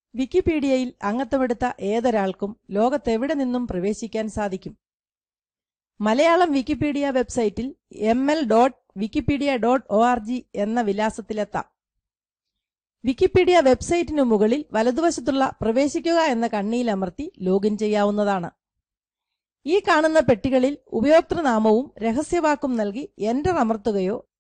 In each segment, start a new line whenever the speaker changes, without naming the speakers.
വിക്കിപീഡിയയിൽ അംഗത്വമെടുത്ത ഏതൊരാൾക്കും ലോകത്തെവിടെ നിന്നും പ്രവേശിക്കാൻ സാധിക്കും മലയാളം വിക്കിപീഡിയ വെബ്സൈറ്റിൽ M L dot Wikipedia dot O R G എന്ന വിലാസത്തിലെത്താം വിക്കിപീഡിയ വെബ്സൈറ്റിനു മുകളിൽ വലതുവശത്തുള്ള പ്രവേശിക്കുക എന്ന കണ്ണിയിലമർത്തി ലോഗിൻ ചെയ്യാവുന്നതാണ് ഈ കാണുന്ന പെട്ടികളിൽ ഉപയോക്തൃനാമവും രഹസ്യവാക്കും നൽകി എന്റർ അമർത്തുകയോ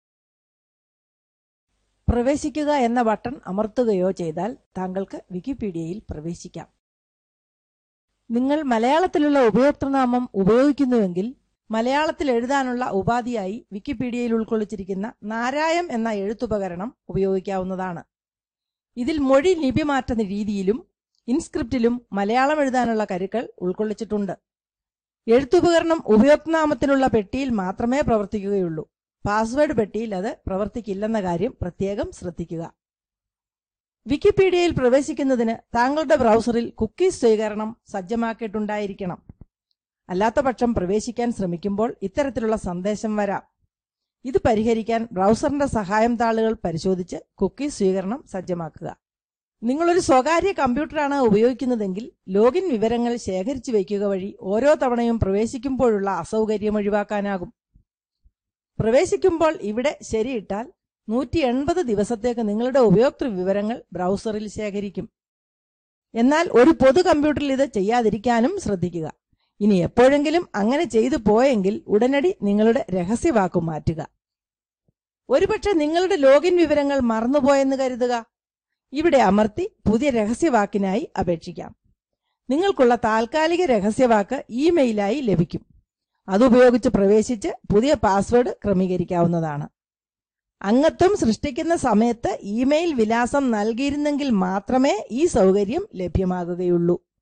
പ്രവേശിക്കുക എന്ന ബട്ടൺ അമർത്തുകയോ ചെയ്താൽ താങ്കൾക്ക് വിക്കിപീഡിയയിൽ പ്രവേശിക്കാം നിങ്ങൾ മലയാളത്തിലുള്ള ഉപയോക്തൃനാമം ഉപയോഗിക്കുന്നുവെങ്കിൽ മലയാളത്തിൽ എഴുതാനുള്ള ഉപാധിയായി വിക്കിപീഡിയയിൽ ഉൾക്കൊള്ളിച്ചിരിക്കുന്ന നാരായം എന്ന എഴുത്തുപകരണം ഉപയോഗിക്കാവുന്നതാണ് ഇതിൽ മൊഴി ലിപിമാറ്റ രീതിയിലും ഇൻസ്ക്രിപ്റ്റിലും മലയാളം എഴുതാനുള്ള കരുക്കൾ ഉൾക്കൊള്ളിച്ചിട്ടുണ്ട് എഴുത്തുപകരണം ഉപയോക്തൃനാമത്തിനുള്ള പെട്ടിയിൽ മാത്രമേ പ്രവർത്തിക്കുകയുള്ളൂ പാസ്വേഡ് പെട്ടിയിൽ അത് പ്രവർത്തിക്കില്ലെന്ന കാര്യം പ്രത്യേകം ശ്രദ്ധിക്കുക വിക്കിപീഡിയയിൽ പ്രവേശിക്കുന്നതിന് താങ്കളുടെ ബ്രൗസറിൽ കുക്കീസ് സ്വീകരണം സജ്ജമാക്കിയിട്ടുണ്ടായിരിക്കണം അല്ലാത്തപക്ഷം പ്രവേശിക്കാൻ ശ്രമിക്കുമ്പോൾ ഇത്തരത്തിലുള്ള സന്ദേശം വരാം ഇത് പരിഹരിക്കാൻ ബ്രൗസറിന്റെ സഹായം താളുകൾ പരിശോധിച്ച് കുക്കീസ് സ്വീകരണം സജ്ജമാക്കുക നിങ്ങളൊരു സ്വകാര്യ കമ്പ്യൂട്ടറാണ് ഉപയോഗിക്കുന്നതെങ്കിൽ ലോഗിൻ വിവരങ്ങൾ ശേഖരിച്ചു വയ്ക്കുക വഴി ഓരോ തവണയും പ്രവേശിക്കുമ്പോഴുള്ള അസൗകര്യം ഒഴിവാക്കാനാകും പ്രവേശിക്കുമ്പോൾ ഇവിടെ ശരിയിട്ടാൽ നൂറ്റി എൺപത് ദിവസത്തേക്ക് നിങ്ങളുടെ ഉപയോക്തൃ വിവരങ്ങൾ ബ്രൗസറിൽ ശേഖരിക്കും എന്നാൽ ഒരു പൊതു കമ്പ്യൂട്ടറിൽ ഇത് ചെയ്യാതിരിക്കാനും ശ്രദ്ധിക്കുക ഇനി എപ്പോഴെങ്കിലും അങ്ങനെ ചെയ്തു പോയെങ്കിൽ ഉടനടി നിങ്ങളുടെ രഹസ്യവാക്കു മാറ്റുക ഒരുപക്ഷെ നിങ്ങളുടെ ലോഗിൻ വിവരങ്ങൾ മറന്നുപോയെന്ന് കരുതുക ഇവിടെ അമർത്തി പുതിയ രഹസ്യവാക്കിനായി അപേക്ഷിക്കാം നിങ്ങൾക്കുള്ള താൽക്കാലിക രഹസ്യവാക്ക് ഇമെയിലായി ലഭിക്കും അതുപയോഗിച്ച് പ്രവേശിച്ച് പുതിയ പാസ്വേഡ് ക്രമീകരിക്കാവുന്നതാണ് അംഗത്വം സൃഷ്ടിക്കുന്ന സമയത്ത് ഇമെയിൽ വിലാസം നൽകിയിരുന്നെങ്കിൽ മാത്രമേ ഈ സൗകര്യം ലഭ്യമാകുകയുള്ളൂ